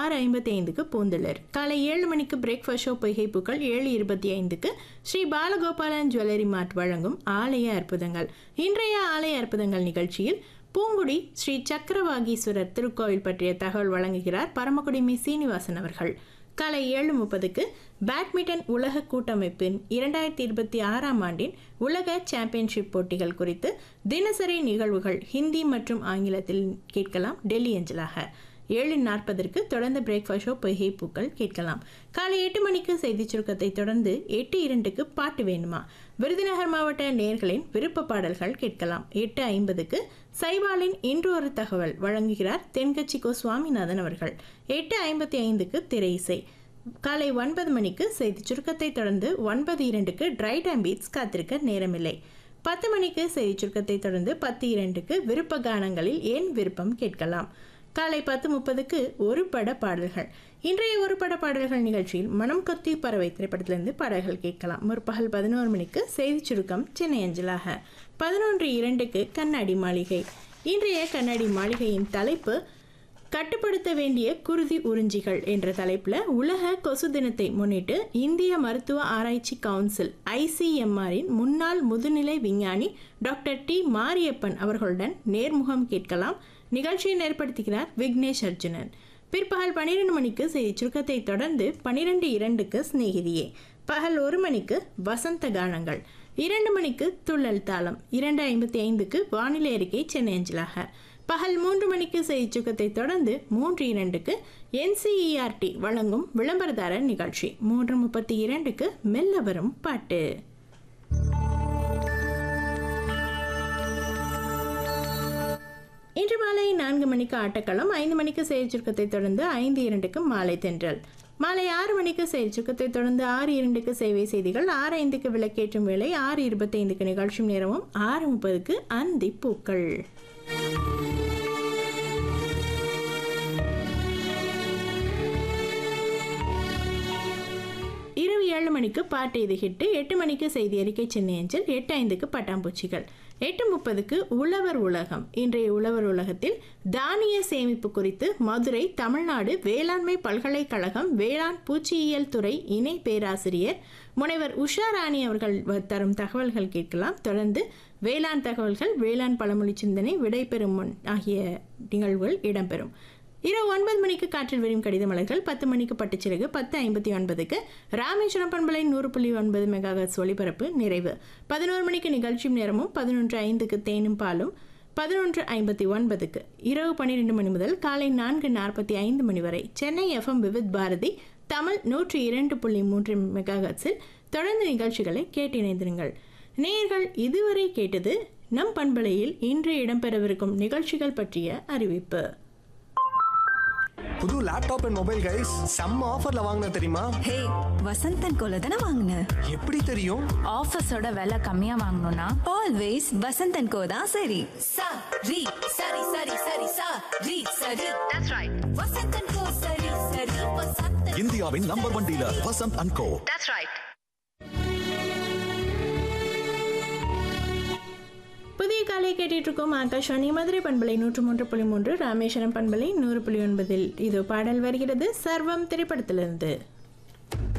ஆறு ஐம்பத்தி ஐந்துக்கு பூந்தளிர் காலை ஏழு மணிக்கு பிரேக்ஃபாஸ்ட் ஷோ பொய்கைப்புக்கள் ஏழு இருபத்தி ஐந்துக்கு ஸ்ரீ பாலகோபாலன் ஜுவல்லரி மார்ட் வழங்கும் ஆலய அற்புதங்கள் இன்றைய ஆலய அற்புதங்கள் நிகழ்ச்சியில் பூங்குடி ஸ்ரீ சக்கரவாகீஸ்வரர் திருக்கோவில் பற்றிய தகவல் வழங்குகிறார் பரமக்குடி மி சீனிவாசன் அவர்கள் காலை ஏழு முப்பதுக்கு பேட்மிண்டன் உலக கூட்டமைப்பின் இரண்டாயிரத்தி இருபத்தி ஆறாம் ஆண்டின் உலக சாம்பியன்ஷிப் போட்டிகள் குறித்து தினசரி நிகழ்வுகள் ஹிந்தி மற்றும் ஆங்கிலத்தில் கேட்கலாம் டெல்லி அஞ்சலாக ஏழு நாற்பதற்கு தொடர்ந்து பிரேக்ஃபாஸ்ட் ஷோ பொய்கை பூக்கள் கேட்கலாம் காலை எட்டு மணிக்கு செய்திச் சுருக்கத்தை தொடர்ந்து எட்டு இரண்டுக்கு பாட்டு வேணுமா விருதுநகர் மாவட்ட நேர்களின் விருப்ப பாடல்கள் கேட்கலாம் எட்டு ஐம்பதுக்கு சைவாலின் இன்று ஒரு தகவல் வழங்குகிறார் தென்கட்சி கோ சுவாமிநாதன் அவர்கள் எட்டு ஐம்பத்தி ஐந்துக்கு திரை இசை காலை ஒன்பது மணிக்கு செய்திச் சுருக்கத்தை தொடர்ந்து ஒன்பது இரண்டுக்கு ட்ரை டைம் பீட்ஸ் காத்திருக்க நேரமில்லை பத்து மணிக்கு செய்திச் சுருக்கத்தை தொடர்ந்து பத்து இரண்டுக்கு விருப்ப கானங்களில் ஏன் விருப்பம் கேட்கலாம் காலை பத்து முப்பதுக்கு ஒரு பட பாடல்கள் இன்றைய ஒரு பட பாடல்கள் நிகழ்ச்சியில் மனம் கொத்தி பறவை திரைப்படத்திலிருந்து பாடல்கள் கேட்கலாம் முற்பகல் பதினோரு மணிக்கு செய்திச் சுருக்கம் சென்னை அஞ்சலாக பதினொன்று இரண்டுக்கு கண்ணாடி மாளிகை இன்றைய கண்ணாடி மாளிகையின் தலைப்பு கட்டுப்படுத்த வேண்டிய குருதி உறிஞ்சிகள் என்ற தலைப்பில் உலக கொசு தினத்தை முன்னிட்டு இந்திய மருத்துவ ஆராய்ச்சி கவுன்சில் ஐசிஎம்ஆரின் முன்னாள் முதுநிலை விஞ்ஞானி டாக்டர் டி மாரியப்பன் அவர்களுடன் நேர்முகம் கேட்கலாம் நிகழ்ச்சியை ஏற்படுத்துகிறார் விக்னேஷ் அர்ஜுனன் பிற்பகல் பன்னிரெண்டு மணிக்கு செய்தி சுருக்கத்தை தொடர்ந்து பன்னிரெண்டு இரண்டுக்கு சிநேகிதியே பகல் ஒரு மணிக்கு வசந்த கானங்கள் இரண்டு மணிக்கு துள்ளல் தாளம் இரண்டு ஐம்பத்தி ஐந்துக்கு வானிலை அறிக்கை சென்னை அஞ்சலாக பகல் மூன்று மணிக்கு செய்தி சுருக்கத்தை தொடர்ந்து மூன்று இரண்டுக்கு என்சிஇஆர்டி வழங்கும் விளம்பரதாரர் நிகழ்ச்சி மூன்று முப்பத்தி இரண்டுக்கு மெல்ல வரும் பாட்டு இன்று மாலை நான்கு மணிக்கு ஆட்டக்களம் ஐந்து மணிக்கு செய்தி சுருக்கத்தை தொடர்ந்து ஐந்து இரண்டுக்கு மாலை தென்றல் மாலை ஆறு மணிக்கு செய்தி சுருக்கத்தை தொடர்ந்து ஆறு இரண்டுக்கு சேவை செய்திகள் ஆறு ஐந்துக்கு விளக்கேற்றும் வேலை ஆறு இருபத்தைந்துக்கு நிகழ்ச்சி நேரமும் ஆறு முப்பதுக்கு அந்தி பூக்கள் இரவு ஏழு மணிக்கு பாட்டு இது ஹிட்டு எட்டு மணிக்கு செய்தி அறிக்கை சென்னை அஞ்சல் எட்டு ஐந்துக்கு பட்டாம்பூச்சிகள் எட்டு முப்பதுக்கு உழவர் உலகம் இன்றைய உழவர் உலகத்தில் தானிய சேமிப்பு குறித்து மதுரை தமிழ்நாடு வேளாண்மை பல்கலைக்கழகம் வேளாண் பூச்சியியல் துறை இணை பேராசிரியர் முனைவர் உஷா ராணி அவர்கள் தரும் தகவல்கள் கேட்கலாம் தொடர்ந்து வேளாண் தகவல்கள் வேளாண் பழமொழி சிந்தனை விடைபெறும் முன் ஆகிய நிகழ்வுகள் இடம்பெறும் இரவு ஒன்பது மணிக்கு காற்றில் விரியும் கடித மலர்கள் பத்து மணிக்கு பட்டுச்சிறகு பத்து ஐம்பத்தி ஒன்பதுக்கு ராமேஸ்வரம் பண்பலை நூறு புள்ளி ஒன்பது மெகாஹர்ட்ஸ் ஒளிபரப்பு நிறைவு பதினோரு மணிக்கு நிகழ்ச்சி நேரமும் பதினொன்று ஐந்துக்கு தேனும் பாலும் பதினொன்று ஐம்பத்தி ஒன்பதுக்கு இரவு பன்னிரெண்டு மணி முதல் காலை நான்கு நாற்பத்தி ஐந்து மணி வரை சென்னை எஃப்எம் விவித் பாரதி தமிழ் நூற்றி இரண்டு புள்ளி மூன்று மெகாஹர்ட்ஸில் தொடர்ந்து நிகழ்ச்சிகளை கேட்டிணைந்திருங்கள் நேயர்கள் இதுவரை கேட்டது நம் பண்பலையில் இன்று இடம்பெறவிருக்கும் நிகழ்ச்சிகள் பற்றிய அறிவிப்பு புது லேப்டாப் அண்ட் மொபைல் கைஸ் செம்ம ஆஃபர்ல வாங்கின தெரியுமா ஹே வசந்தன் கோல தானே வாங்கின எப்படி தெரியும் ஆஃபீஸோட விலை கம்மியா வாங்கணும்னா ஆல்வேஸ் வசந்தன் கோ தான் சரி sa ri sari sari sari sa ri sari that's right vasantan ko sari sari vasantan இந்தியாவின் number one dealer Vasanth and co that's right புதிய காலை கேட்டுட்டு இருக்கோம் ஆகாஷவாணி மதுரை பண்பலை நூற்று மூன்று புள்ளி மூன்று ராமேஸ்வரம் பண்பலை நூறு புள்ளி ஒன்பதில் இது பாடல் வருகிறது சர்வம் திரைப்படத்திலிருந்து